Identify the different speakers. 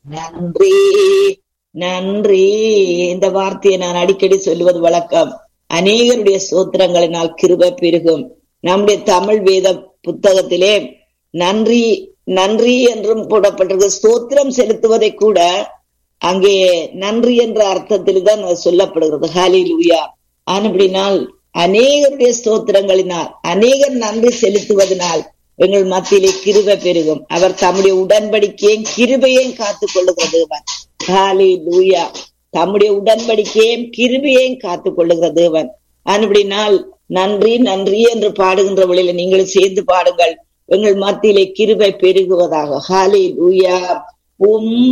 Speaker 1: நன்றி நன்றி இந்த வார்த்தையை நான் அடிக்கடி சொல்லுவது வழக்கம் அநேகருடைய சோத்திரங்களினால் கிருபை பெருகும் நம்முடைய தமிழ் வேத புத்தகத்திலே நன்றி நன்றி என்றும் போடப்பட்டிருக்கு ஸ்தோத்திரம் செலுத்துவதை கூட அங்கே நன்றி என்ற அர்த்தத்தில் தான் அது சொல்லப்படுகிறது ஹாலி லூயா ஆனப்படினால் அநேகருடைய ஸ்தோத்திரங்களினால் அநேகர் நன்றி செலுத்துவதனால் எங்கள் மத்தியிலே கிருபை பெருகும் அவர் தம்முடைய உடன்படிக்கையும் கிருபையையும் காத்துக் கொள்ளுகிற தேவன் ஹாலி லூயா தம்முடைய உடன்படிக்கையும் கிருபையையும் காத்துக் கொள்ளுகிற தேவன் ஆனப்படினால் நன்றி நன்றி என்று பாடுகின்ற வழியில நீங்களும் சேர்ந்து பாடுங்கள் எங்கள் மத்தியிலே கிருபை பெருகுவதாக ஹாலி லூயா உம்